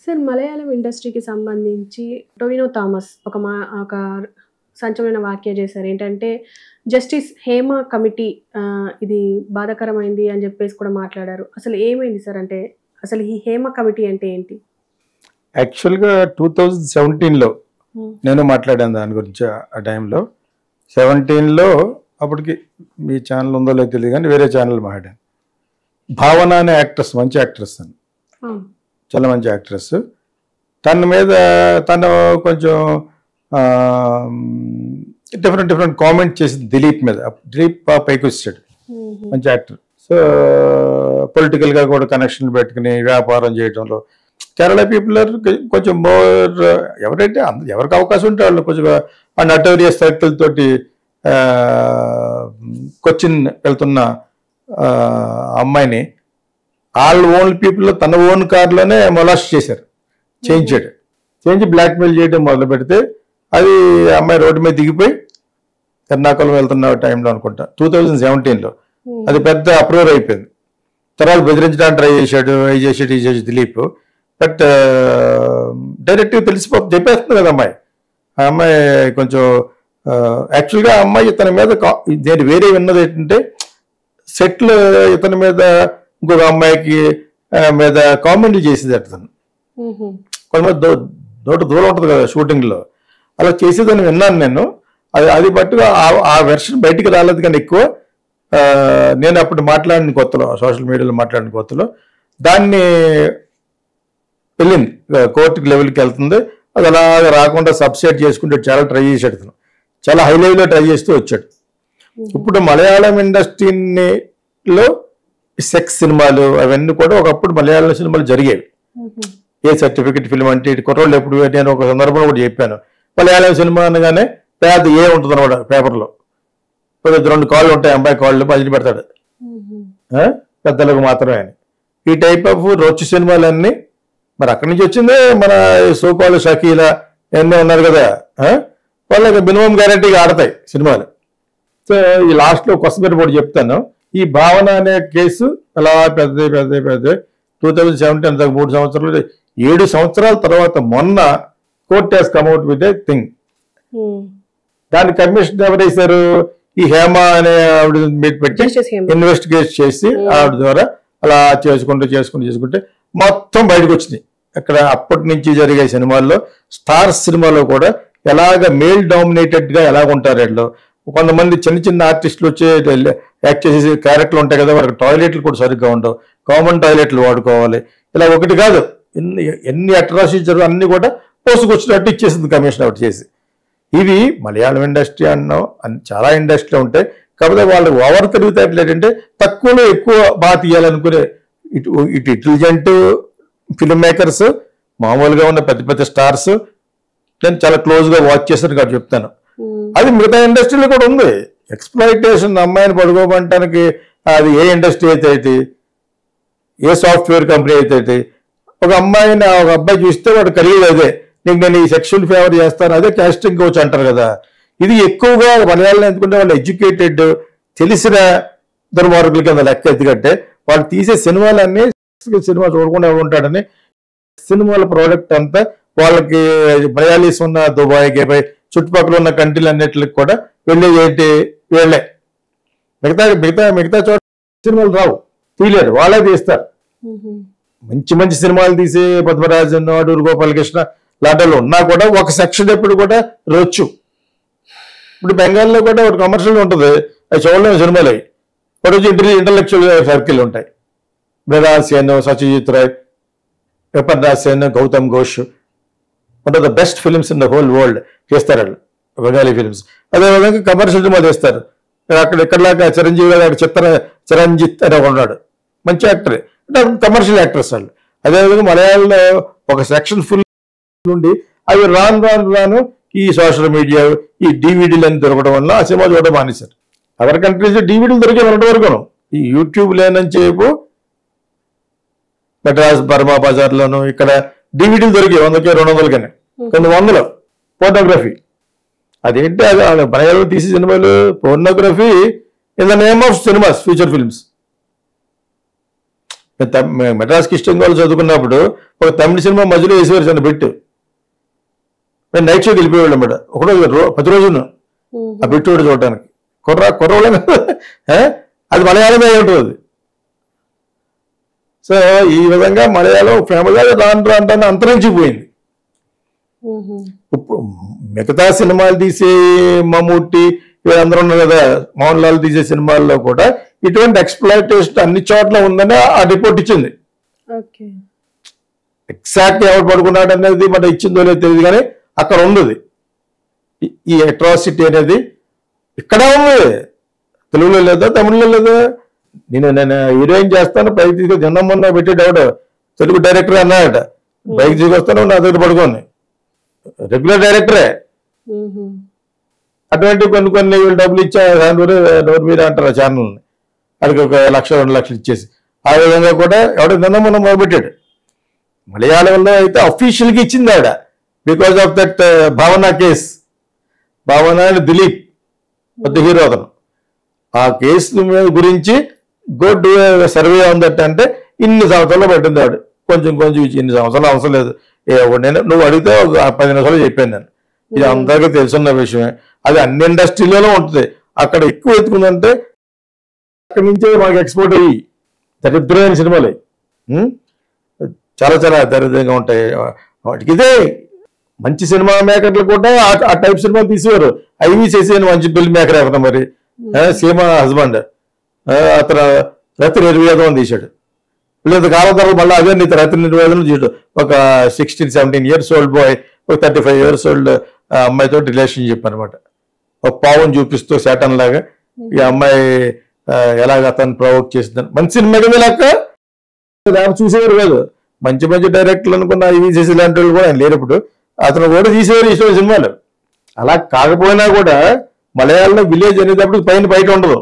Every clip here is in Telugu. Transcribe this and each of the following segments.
సార్ మలయాళం ఇండస్ట్రీకి సంబంధించి టొవినో థామస్ ఒక మా ఒక సంచలన వ్యాఖ్య చేశారు ఏంటంటే జస్టిస్ హేమ కమిటీ ఆ, ఇది బాధాకరమైంది అని చెప్పేసి కూడా మాట్లాడారు అసలు ఏమైంది సార్ అంటే అసలు ఈ హేమ కమిటీ అంటే ఏంటి యాక్చువల్గా టూ థౌజండ్ సెవెంటీన్లో నేను మాట్లాడాను దాని గురించి ఆ- ఆ టైంలో సెవెంటీన్లో అప్పటికి మీ ఛానల్ ఉందో లేదో తెలియదు కానీ వేరే ఛానల్ మాట్లాడాను భావన అనే యాక్ట్రెస్ మంచి యాక్ట్రెస్ అని ఆ, చాలా మంచి యాక్ట్రెస్ తన మీద తను కొంచెం డిఫరెంట్ డిఫరెంట్ కామెంట్ చేసింది దిలీప్ మీద దిలీప్ బా పైకి వచ్చాడు మ్మ్. మంచి యాక్టర్ సో పొలిటికల్గా కూడా కనెక్షన్ పెట్టుకుని వ్యాపారం చేయడంలో కేరళ పీపుల్ ఆర్ కొంచెం మోర్ ఎవరైతే అంద- ఎవరికి అవకాశం ఉంటే వాళ్ళు కొంచెం ఆ నటోరియస్ సర్కిల్ తోటి ఆ, కొచ్చిన్ వెళ్తున్న ఆ, అమ్మాయిని వాళ్ళ ఓన్ పీపుల్ తన ఓన్ కార్లోనే మొలాస్ట్ చేశారు చేయించాడు చేయించి బ్లాక్మెయిల్ చేయడం మొదలు పెడితే అది అమ్మాయి రోడ్డు మీద దిగిపోయి ఎర్నాకుళం వెళ్తున్న టైంలో అనుకుంటా టూ థౌజండ్ సెవెంటీన్లో మ్మ్. అది పెద్ద అప్రూవర్ అయిపోయింది తర్వాత బెదిరించడానికి ట్రై చేశాడు అవి చేసాడు ఇది చేసి దిలీప్ బట్ డైరెక్ట్గా తెలిసిపో చెప్పేస్తుంది కదా అమ్మాయి ఆ అమ్మాయి కొంచెం యాక్చువల్గా ఆ అమ్మాయి ఇతని మీద కా- నేను వేరే విన్నది ఏంటంటే సెట్లు ఇతని మీద ఇంకొక అమ్మాయికి ఆ, మీద కామెంట్లు చేసేది అతను మ్మ్. కొంతమంది దో దోట దూరం ఉంటుంది కదా షూటింగ్లో అలా చేసేదని విన్నాను నేను అది అది బట్టుగా ఆ- ఆ వెర్షన్ బయటికి రాలేదు కానీ ఎక్కువ ఆ, నేను అప్పుడు మాట్లాడిన కొత్తలో సోషల్ మీడియాలో మాట్లాడిన కొత్తలో దాన్ని వెళ్ళింది కోర్టుకి లెవెల్కి వెళ్తుంది అది అలాగ రాకుండా సబ్సైడ్ చేసుకుంటే చాలా ట్రై చేశాడు అతను చాలా హై లెవెల్లో ట్రై చేస్తూ వచ్చాడు ఇప్పుడు మలయాళం ఇండస్ట్రీలో సెక్స్ సినిమాలు అవన్నీ కూడా ఒకప్పుడు మలయాళం సినిమాలు జరిగేవి మ్మ్. ఏ సర్టిఫికెట్ ఫిల్మ్ అంటే ఇటు కుర్రోళ్ళు ఎప్పుడు నేను ఒక సందర్భంలో కూడా చెప్పాను మలయాళం సినిమా అనగానే పేద ఏ ఉంటుంది అనమాట పేపర్లో కొద్ది రెండు కాళ్ళు ఉంటాయి అమ్మాయి కాళ్ళు భజన పెడతాడు మ్మ్. ఆ? పెద్దలకు మాత్రమే అని ఈ టైప్ ఆఫ్ రొచ్చు సినిమాలన్నీ మరి అక్కడి నుంచి వచ్చిందే మన సోకాలు షకీల ఎన్నో ఉన్నారు కదా ఆ? వాళ్ళకి మినిమం గ్యారంటీగా ఆడతాయి సినిమాలు సో ఈ లాస్ట్లో కొసమెర కూడా చెప్తాను ఈ భావన అనే కేసు అలా పెద్ద పెద్ద పెద్ద టూ థౌజండ్ సెవెంటీన్ అంతకు మూడు సంవత్సరాలు ఏడు సంవత్సరాల తర్వాత మొన్న court he's come out with a thing hmm. దాని కమిషన్ ఎవరేశారు ఈ హేమ అనే ఆవిడ మీట్ పెట్టి జస్టిస్ హేమ ఇన్వెస్టిగేట్ చేసి ఆవిడ ద్వారా అలా చేసుకుంటూ చేసుకుంటూ చేసుకుంటే మొత్తం బయటకు వచ్చినాయి అక్కడ అప్పటి నుంచి జరిగే సినిమాల్లో స్టార్స్ సినిమాలో కూడా ఎలాగ మేల్ డామినేటెడ్ గా ఎలాగ ఉంటారు వీళ్ళు కొంతమంది చిన్న చిన్న ఆర్టిస్టులు వచ్చి యాక్ట్ చేసే క్యారెక్టర్లు ఉంటాయి కదా వాళ్ళకి టాయిలెట్లు కూడా సరిగ్గా ఉండవు కామన్ టాయిలెట్లు వాడుకోవాలి ఇలా ఒకటి కాదు ఎన్ని ఎన్ని అట్రాసిటీస్ జరుగు అన్ని కూడా పోసుకొచ్చినట్టు ఇచ్చేసింది కమిషన్ ఒకటి చేసి ఇవి మలయాళం ఇండస్ట్రీ అన్నాం అన్ని చాలా ఇండస్ట్రీలో ఉంటాయి కాకపోతే వాళ్ళు ఓవర్ తిరుగుతారు ఏంటంటే తక్కువలో ఎక్కువ బాగా తీయాలనుకునే ఇటు ఇటు ఇంటెలిజెంట్ ఫిల్మ్ మేకర్స్ మామూలుగా ఉన్న పెద్ద పెద్ద స్టార్స్ నేను చాలా క్లోజ్గా వాచ్ చేశాను కాబట్టి చెప్తాను మ్మ్. అది మిగతా ఇండస్ట్రీలో కూడా ఉంది ఎక్స్ప్లాయిటేషన్ అమ్మాయిని పడుకోవడానికి అది ఏ ఇండస్ట్రీ అయితే అయితే ఏ సాఫ్ట్వేర్ కంపెనీ అయితే అయితే ఒక అమ్మాయిని ఒక అబ్బాయి చూస్తే వాడు కలిగేది అదే నీకు నేను ఈ సెక్షువల్ ఫేవర్ చేస్తాను అదే కాస్టింగ్ కోచ్ అంటారు కదా ఇది ఎక్కువగా మలయాళం ఎందుకంటే వాళ్ళు ఎడ్యుకేటెడ్ తెలిసిన దుర్మార్గుల కింద లెక్క ఎందుకంటే వాళ్ళు తీసే సినిమాలన్నీ సినిమా చూడకుండా ఎవడు ఉంటాడని సినిమాల ప్రోడక్ట్ అంతా వాళ్ళకి మలయాళీస్ ఉన్న దుబాయ్ గేబాయ్ చుట్టుపక్కల ఉన్న కంట్రీలు అన్నిటికి కూడా వెళ్ళేది ఏంటి వీళ్ళే మిగతా మిగతా మిగతా చోట సినిమాలు రావు తీయలేరు వాళ్ళే తీస్తారు మ్మ్. మంచి మంచి సినిమాలు తీసి పద్మరాజన్ అడూరు గోపాలకృష్ణ లాంటి ఉన్నా కూడా ఒక సెక్షన్ ఎప్పుడు కూడా రొచ్చు ఇప్పుడు బెంగాల్లో కూడా ఒక కమర్షియల్ ఉంటుంది అది చూడలేము సినిమాలు అవి ఒకటి వచ్చి ఇంటర్ ఇంటలెక్చువల్ సర్కిల్ ఉంటాయి మృణాల్ సేన్ సత్యజిత్ రాయ్ పెపర్రాజ్ Sen Goutam Ghosh one of the best films in the whole world చేస్తారు వాళ్ళు బెంగాలీ ఫిల్మ్స్ అదేవిధంగా కమర్షియల్ సినిమా చేస్తారు అక్కడ ఇక్కడలాగా చిరంజీవి గారు అక్కడ చిత్ర చిరంజిత్ అని ఒక ఉన్నాడు మంచి యాక్టర్ అంటే కమర్షియల్ యాక్టర్స్ వాళ్ళు అదేవిధంగా మలయాళంలో ఒక సెక్షన్ ఫుల్ నుండి అవి రాను రాను రాను ఈ సోషల్ మీడియా ఈ డివిడీలు అని దొరకడం వల్ల ఆ సినిమా చూడడం మానేశారు అదర్ కంట్రీస్ డివిడీలు దొరికే ఉన్నటి వరకు ఈ యూట్యూబ్ లేనని చెప్పు మెడ్రాస్ బర్మా బజార్లోను ఇక్కడ డివిడీలు దొరికాయి వందకి రెండు వందలకనే కొన్ని వందలు ఫోటోగ్రఫీ అదేంటి అది వాళ్ళ మలయాళం తీసే సినిమాలు pornography in the name of cinemas future films మేము తమ్- మేము మెడ్రాస్కి ఇష్టం వాళ్ళు చదువుకున్నప్పుడు ఒక తమిళ సినిమా మధ్యలో వేసేవారు చిన్న బిట్టు మేము నైట్ షోకి వెళ్ళిపోయేవాళ్ళం మేడం ఒకరోజు రో- ప్రతి రోజును మ్మ్. ఆ బిట్టు కూడా చూడటానికి కుర్ర కుర్రవాళ్ళం ఏ? అది మలయాళమే అయి ఉంటుంది అది సో ఈ విధంగా మలయాళం ఫేమస్ రాను రాను అంతరించిపోయింది మ్మ్. ఇప్పుడు మిగతా సినిమాలు తీసే మమ్మూటి వీళ్ళందరూ ఉన్నారు కదా మోహన్ లాల్ తీసే సినిమాల్లో కూడా ఇటువంటి ఎక్స్ప్లాయిటేషన్ అన్ని చోట్ల ఉందని ఆ రిపోర్ట్ ఇచ్చింది ఓకే ఎగ్జాక్ట్ ఎవరు పడుకున్నాడు అనేది మన ఇచ్చిందో లేదో తెలియదు కానీ అక్కడ ఉంది ఈ- ఈ అట్రాసిటీ అనేది ఇక్కడ ఉంది తెలుగులో లేదా తమిళలో లేదా నేను నేను హీరోయిన్ చేస్తాను పైకి తీసుకొని నిన్న మొన్న పెట్టేటవాడు తెలుగు డైరెక్టర్ అన్నాడట పైకి తీసుకొస్తాను నా దగ్గర పడుకోని రెగ్యులర్ డైరెక్టరే మ్మ్. అటువంటి కొన్ని కొన్ని వీళ్ళు డబ్బులు ఇచ్చా నోరు నోరు మీద అంటారు ఆ ఛానల్ని వాడికి ఒక లక్ష రెండు లక్షలు ఇచ్చేసి ఆ విధంగా కూడా ఎవడో నిన్న మొన్న మొదలుపెట్టాడు మలయాళంలో అయితే అఫీషియల్గా ఇచ్చింది ఆవిడ because of that Bhavana case Bhavana and Dileep పెద్ద హీరో అతను ఆ కేసు మీద గురించి గుడ్ సర్వే ఉందట అంటే ఇన్ని సంవత్సరాలు పెట్టింది ఆవిడ కొంచెం కొంచెం ఇచ్చి ఇన్ని సంవత్సరాలు అవసరం లేదు ఏ, నేను నువ్వు అడిగితే ఒక పది నిమిషాలు చెప్పాను నేను ఇది అందరికీ తెలుసున్న విషయమే అది అన్ని ఇండస్ట్రీలలో ఉంటుంది అక్కడ ఎక్కువ ఎత్తుకుందంటే అక్కడి నుంచే మాకు ఎక్స్పోర్ట్ అయ్యి దరిద్రమైన సినిమాలు అవి. ఉం? చాలా చాలా దరిద్రంగా ఉంటాయి వాటికి ఇదే మంచి సినిమా మేకర్లు కూడా ఆ- ఆ టైప్ సినిమా తీసేవారు ఐవి చేసేది మంచి ఫిల్మ్ మేకర్ అతను మరి ఆ, సీమ హస్బెండ్ అతను రతి నిర్వేదం అని తీశాడు లేదు కాలం తర్వాత మళ్ళీ అదే నీకు రతి నిర్వేదం చూడు ఒక sixteen seventeen years old boy ఒక థర్టీ ఫైవ్ ఇయర్స్ ఓల్డ్ అమ్మాయితో రిలేషన్షిప్ అనమాట ఒక పావును చూపిస్తూ శాటన్ లాగా ఈ అమ్మాయి ఆ, ఎలాగ అతను ప్రవోక్ చేసిందని మంచి సినిమా కదా లెక్క దాన్ని చూసేవారు కాదు మంచి మంచి డైరెక్టర్లు అనుకున్న ఇవి చేసి ఇలాంటి వాళ్ళు కూడా ఆయన లేరు ఇప్పుడు అతను కూడా తీసేవారు ఇష్టం సినిమాలు అలా కాకపోయినా కూడా మలయాళంలో విలేజ్ అనేటప్పుడు పైన బయట ఉండదు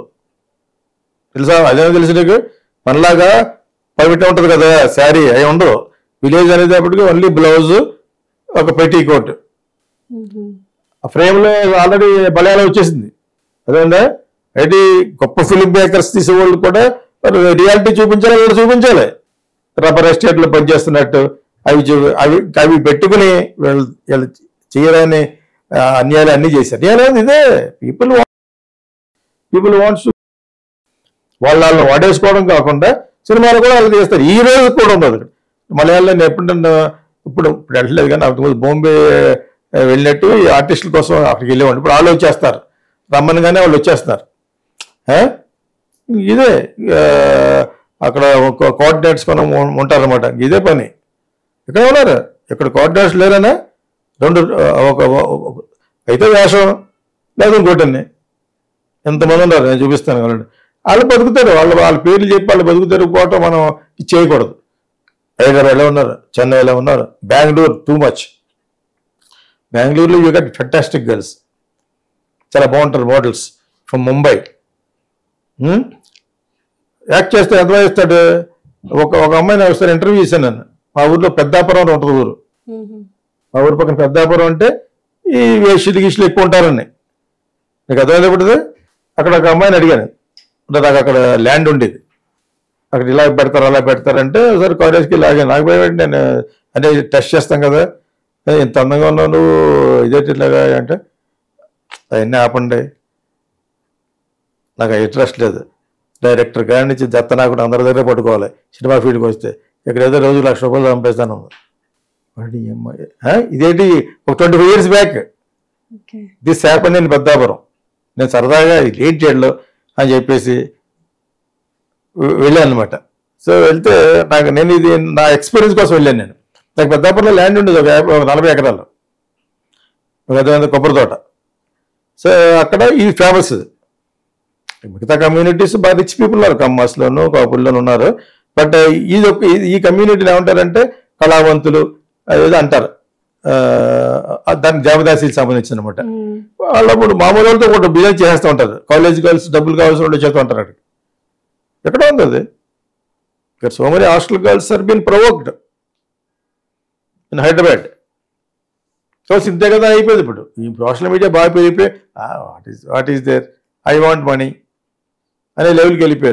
తెలుసా అదే తెలుసు నీకు మనలాగా పవిట ఉంటది కదా శారీ అవి ఉండదు విలేజ్ అనేటప్పటికి ఓన్లీ బ్లౌజ్ ఒక పెటీ కోట్ మ్మ్. ఆ ఫ్రేమ్ లో ఆల్రెడీ మలయాళం వచ్చేసింది అదేంటే అయితే గొప్ప ఫిలిం మేకర్స్ తీసేవాళ్ళు కూడా రియాలిటీ చూపించాలి వాళ్ళు చూపించాలి రబ్బర్ ఎస్టేట్ లో పనిచేస్తున్నట్టు అవి చూ- అవి అవి పెట్టుకుని వీళ్ళు వీళ్ళు చేయరాని ఆ, అన్యాయాలు అన్ని చేశారు అన్యాయం ఇదే పీపుల్ పీపుల్ వాంట్స్ వాళ్ళ వాళ్ళని వాడేసుకోవడం కాకుండా సినిమాలు కూడా వాళ్ళు చేస్తారు ఈ రోజు కూడా ఉండదు మలయాళంలో నేను ఎప్పుడన్నా ఇప్పుడు ఇప్పుడు వెళ్ళలేదు కానీ అంతకుముందు బాంబే ఆ, వెళ్ళినట్టు ఈ ఆర్టిస్టుల కోసం అక్కడికి వెళ్ళేవాడు ఇప్పుడు వాళ్ళు వచ్చేస్తారు రమ్మనగానే వాళ్ళు వచ్చేస్తారు ఆ? ఇదే ఆ, అక్కడ ఒక కోఆర్డినేట్స్ కొన్ని ఉంటారన్నమాట ఇదే పని ఇక్కడ ఉన్నారు ఇక్కడ కోఆర్డినేట్స్ లేరనా రెండు ఆ, ఒక ఒక- అయితే వేషం లేదు ఇంకోటండి ఎంతమంది ఉన్నారు నేను చూపిస్తాను వాళ్ళని వాళ్ళు బతుకుతారు వాళ్ళు వాళ్ళ పేర్లు చెప్పి వాళ్ళు బతుకుతారు పోవటం మనం ఇది చేయకూడదు హైదరాబాద్లో ఉన్నారు చెన్నైలో ఉన్నారు బెంగళూరు టూ మచ్ బెంగళూరులో యూ గట్ ఫెంటాస్టిక్ గర్ల్స్ చాలా బాగుంటారు మోడల్స్ ఫ్రమ్ ముంబై యాక్ట్ చేస్తే ఎంత ఇస్తాడు ఒక ఒక అమ్మాయిని ఒకసారి ఇంటర్వ్యూ చేశాను నేను మా ఊర్లో పెద్దాపురం అని ఉంటుంది ఊరు మ్మ్. మా ఊరు పక్కన పెద్దాపురం అంటే ఈ వేషులు గీషులు ఎక్కువ ఉంటారని నీకు అర్థమైనప్పుడు అక్కడ ఒక అమ్మాయిని అడిగాను అంటే నాకు అక్కడ ల్యాండ్ ఉండేది అక్కడ ఇలా పెడతారు అలా పెడతారంటే ఒకసారి కాలేజ్కి ఇలాగే నాకు భయపడి నేను అంటే టెస్ట్ చేస్తాం కదా "ఏ, ఇంత అందంగా ఉన్నావు నువ్వు ఇదేంటి ఇలాగా అంటే అవన్నీ ఆపండి నాకు ఇంట్రెస్ట్ లేదు డైరెక్టర్ కాడి నుంచి దత్త నాకు అందరి దగ్గర పట్టుకోవాలి సినిమా ఫీల్డ్కి వస్తే ఇక్కడ ఏదో రోజు లక్ష రూపాయలు చంపేస్తాను వాడి అమ్మాయి ఆ? ఇదేంటి ఒక twenty five years back okay this happen నేను పెద్దాపురం నేను సరదాగా లేట్ చేయడంలో అని చెప్పేసి వె- వెళ్ళాను అనమాట సో వెళ్తే నాకు నేను ఇది నా ఎక్స్పీరియన్స్ కోసం వెళ్ళాను నేను నాకు పెద్దాపురంలో ల్యాండ్ ఉండేది ఒక యాభై ఒక నలభై ఎకరాలు ఒక అర్థమైంది కొబ్బరి తోట సో అక్కడ ఇది ఫేమస్ ఇది మిగతా కమ్యూనిటీస్ బాగా రిచ్ పీపుల్ ఉన్నారు కమ్మస్లోను కాపుల్లోను ఉన్నారు బట్ ఇది ఒక ఇది- ఈ కమ్యూనిటీని ఏమంటారంటే కళావంతులు ఏదో అంటారు ఆ, దాని దేవదాసీకి సంబంధించిన అనమాట మ్మ్. వాళ్ళప్పుడు మామూలు వాళ్ళతో కూడా బిజినెస్ చేస్తూ ఉంటారు కాలేజ్ గర్ల్స్ డబ్బులు కావాల్సిన వాళ్ళు చేస్తూ ఉంటారు అక్కడ ఎక్కడ ఉంది అది ఇక్కడ so many hostel girls are been provoked in Hyderabad so ఇంతే కదా అయిపోయింది ఇప్పుడు ఈ సోషల్ మీడియా బాగా పెరిగిపోయి what is what is there I want money అనే లెవెల్కి వెళ్ళిపోయారు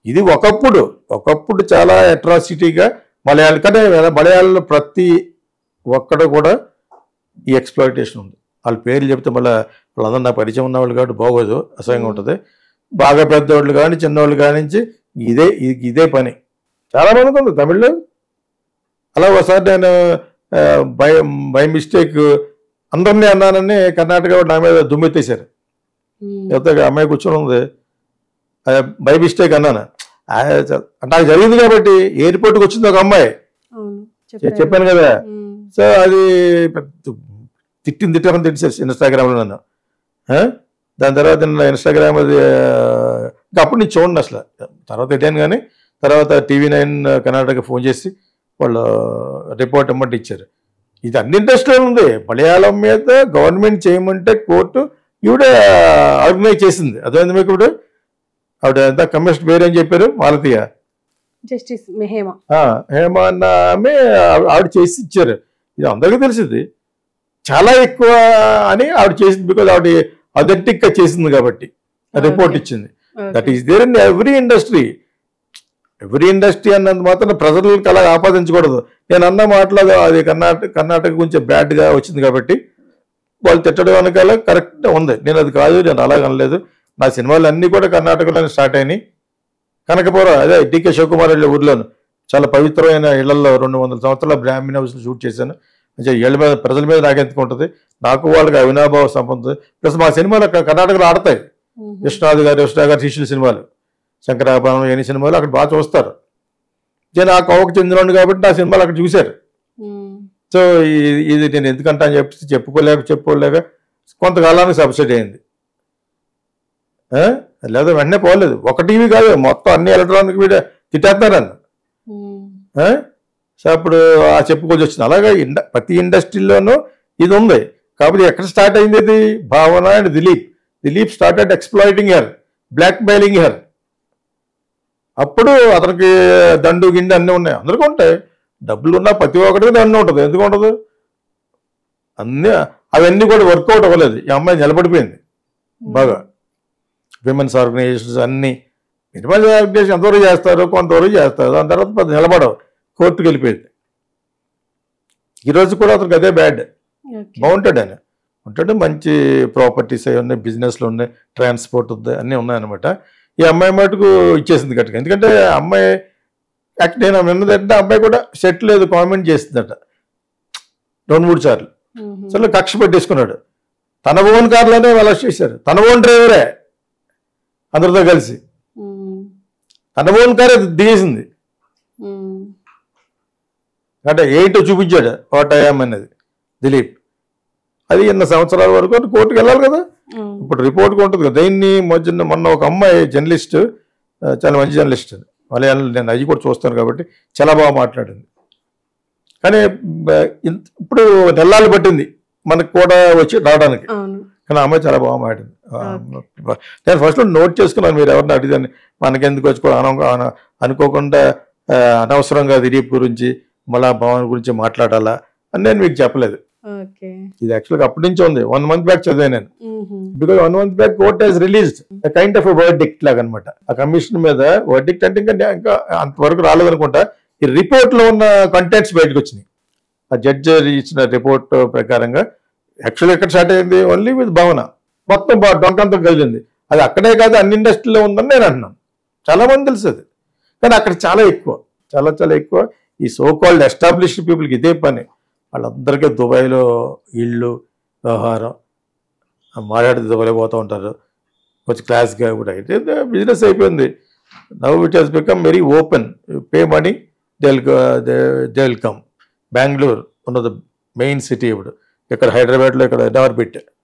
ఇది ఒకప్పుడు ఒకప్పుడు చాలా అట్రాసిటీగా మలయాళ కానీ మలయాళంలో ప్రతి ఒక్కడు కూడా ఈ ఎక్స్ప్లాయిటేషన్ ఉంది వాళ్ళ పేర్లు చెప్తే మళ్ళీ వాళ్ళందరూ నా పరిచయం ఉన్న వాళ్ళు కాబట్టి బాగోదు అసహ్యంగా ఉంటుంది బాగా పెద్దవాళ్ళు కానీ చిన్నవాళ్ళు కానించి ఇదే ఇ- ఇదే పని చాలా మందికి ఉంది తమిళ్లో అలా ఒకసారి నేను ఆ, బై బై మిస్టేక్ అందరినీ అన్నానని కర్ణాటక వాళ్ళు నా మీద దుమ్మెత్తేశారు ఉమ్. లేకపోతే అమ్మాయి కూర్చొని ఉంది ఆ, బై మిస్టేక్ అన్నాను ఆ, చ- నాకు జరిగింది కాబట్టి ఎయిర్పోర్ట్కి వచ్చింది ఒక అమ్మాయి అవును చె- చెప్పారు. చెప్పాను కదా ఉమ్. సో అది పెద్ద తిట్టింది తిట్టమని తిట్టేసి ఇన్స్టాగ్రామ్లో నన్ను ఆ? దాని తర్వాత నేను ఇన్స్టాగ్రామ్ అది ఆ, ఇంకా అప్పుడు నేను చూడండి అసలు తర్వాత తిట్టాను కానీ తర్వాత టీవీ నైన్ కర్ణాటక ఫోన్ చేసి వాళ్ళు రిపోర్ట్ ఇమ్మంటే ఇచ్చారు ఇది అన్ని ఇంట్రెస్ట్లో ఉంది మలయాళం మీద గవర్నమెంట్ చేయమంటే కోర్టు ఈవిడ ఆర్గనైజ్ చేసింది అదే మీకు ఇప్పుడు ఆవిడ ఎంత కమిషన్ పేరు ఏం చెప్పారు మాలతీయ జస్టిస్ మెహేమా ఆ, హేమ అన్న ఆమె ఆవి- ఆవిడ చేసి ఇచ్చారు ఇది అందరికీ తెలిసింది చాలా ఎక్కువ అని ఆవిడ చేసింది బికాజ్ ఆవిడ అథెంటిక్ గా చేసింది కాబట్టి రిపోర్ట్ Okay. ఇచ్చింది that is there in every industry every industry అన్నంత మాత్రం ప్రజలకు అలా ఆపాదించకూడదు నేను అన్న మాటలో అది కర్ణాటక కర్ణాటక కొంచెం bad గా వచ్చింది కాబట్టి వాళ్ళు తిట్టడం వెనకాల కరెక్ట్ ఉంది నేను అది కాదు నేను అలాగ అనలేదు నా సినిమాలు అన్నీ కూడా కర్ణాటకలోనే స్టార్ట్ అయినాయి కనకపురం అదే డికే శివకుమార్ వెళ్ళే ఊర్లోను చాలా పవిత్రమైన ఇళ్లలో రెండు వందల సంవత్సరాల బ్రాహ్మణ హౌస్ షూట్ చేశాను అంటే ఇళ్ళ మీద ప్రజల మీద నాకెందుకు ఉంటుంది నాకు వాళ్ళకి అవినాభావ సంబంధం ప్లస్ మా సినిమాలు అక్కడ కర్ణాటకలో ఆడతాయి ఉమ్. విశ్వనాథ్ గారు విశ్వనాథ్ గారి శిష్యుల సినిమాలు శంకరాభరణం ఎన్ని సినిమాలు అక్కడ బాగా చూస్తారు నేను ఆ కోవకు చెందినవాడిని కాబట్టి నా సినిమాలు అక్కడ చూశారు ఉమ్. సో ఈ- ఇది నేను ఎందుకంటా అని చెప్పి చెప్పుకోలేక చెప్పుకోలేక కొంతకాలానికి సబ్సిడీ అయింది ఆ? లేదా వెంటనే పోలేదు ఒక టీవీ కాదు మొత్తం అన్ని ఎలక్ట్రానిక్ మీడియా తిట్టేస్తున్నారు నన్ను ఉమ్. ఆ? సో అప్పుడు ఆ చెప్పుకోవచ్చు వచ్చింది అలాగే ఇండ ప్రతి ఇండస్ట్రీలోనూ ఇది ఉంది కాబట్టి ఎక్కడ స్టార్ట్ అయింది ఇది Bhavana and Dileep Dileep started exploiting her blackmailing her అప్పుడు అతనికి దండు గిండి అన్నీ ఉన్నాయి అందరికీ ఉంటాయి డబ్బులు ఉన్నా ప్రతి ఒక్కరికి దండు ఉంటుంది ఎందుకు ఉండదు అన్నీ అవన్నీ కూడా వర్కౌట్ అవ్వలేదు ఈ అమ్మాయి నిలబడిపోయింది బాగా విమెన్స్ ఆర్గనైజేషన్స్ అన్ని విమెన్స్ ఆర్గనైజేషన్ ఎంతవరకు చేస్తారు కొంతవరకు చేస్తారు దాని తర్వాత పెద్ద నిలబడవు కోర్టుకు వెళ్ళిపోయింది ఈరోజు కూడా అతనికి అదే బ్యాడ్ ఓకే. బాగుంటాడు ఆయన ఉంటాడు మంచి ప్రాపర్టీస్ అవి ఉన్నాయి బిజినెస్లు ఉన్నాయి ట్రాన్స్పోర్ట్ ఉంది అన్నీ ఉన్నాయన్నమాట ఈ అమ్మాయి మటుకు ఇచ్చేసింది గట్టిగా ఎందుకంటే ఆ అమ్మాయి యాక్ట్ నేను విన్నదంటే ఆ అమ్మాయి కూడా సెట్ లేదు కామెంట్ చేసిందట రెండు మూడు సార్లు ఉమ్. అసలు కక్ష పెట్టేసుకున్నాడు తన ఓన్ కార్లోనే వాళ్ళు చేశారు తన ఓన్ డ్రైవరే అందరితో కలిసి ఉమ్. తన ఓన్ కారే దిగేసింది ఉమ్. అంటే ఏంటో చూపించాడు వాట్ ఐఎమ్ అనేది దిలీప్ అది ఇన్న సంవత్సరాల వరకు అది కోర్టుకు వెళ్ళాలి కదా ఉమ్. ఇప్పుడు రిపోర్ట్ ఉంటుంది కదా దీన్ని మధ్యన మొన్న ఒక అమ్మాయి జర్నలిస్ట్ ఆ, చాలా మంచి జర్నలిస్ట్ అది మలయాళం నేను అది కూడా చూస్తాను కాబట్టి చాలా బాగా మాట్లాడింది కానీ బ- ఇంత- ఇప్పుడు నెల్లాలు పట్టింది మనకు కూడా వచ్చి రావడానికి అవును కానీ ఆ అమ్మాయి చాలా బాగా మాట్లాడింది ఆ, నేను ఫస్ట్ నోట్ చేసుకున్నాను మీరు ఎవరిని అడిగాను మనకెందుకు వచ్చి కూడా అన- అన- అనుకోకుండా ఆ, అనవసరంగా దిలీప్ గురించి మళ్ళా భవన్ గురించి మాట్లాడాలా అని నేను మీకు చెప్పలేదు ఓకే ఇది యాక్చువల్గా అప్పటి నుంచి ఉంది వన్ మంత్ బ్యాక్ చదివాను నేను um. Because one month back court has released kind of verdict లాగా అనమాట ఆ కమిషన్ మీద వర్డిక్ట్ అంటే ఇంకా ఇంకా అంతవరకు రాలేదనుకుంటా ఈ రిపోర్ట్ లో ఉన్న కంటెంట్స్ బయటకు వచ్చినాయి ఆ జడ్జి ఇచ్చిన రిపోర్ట్ ప్రకారంగా యాక్చువల్ ఎక్కడ స్టార్ట్ అయింది ఓన్లీ విత్ భావన మొత్తం బా- డొంకంతం కలిగింది అది అక్కడే కాదు అన్ని ఇండస్ట్రీలో ఉందని నేను అంటున్నాను చాలా మంది తెలుసు అది కానీ అక్కడ చాలా ఎక్కువ చాలా చాలా ఎక్కువ ఈ సో కాల్డ్ ఎస్టాబ్లిష్డ్ పీపుల్కి ఇదే పని వాళ్ళందరికీ దుబాయ్లో ఇళ్ళు వ్యవహారం మాట్లాడితే దుబాయ్ పోతూ ఉంటారు కొంచెం క్లాస్గా కూడా అయితే బిజినెస్ అయిపోయింది now it has become very open pay money they they will come Bengaluru ఉన్న ద మెయిన్ సిటీ ఇప్పుడు ఇక్కడ హైదరాబాద్లో ఇక్కడ నెవర్ పెట్టా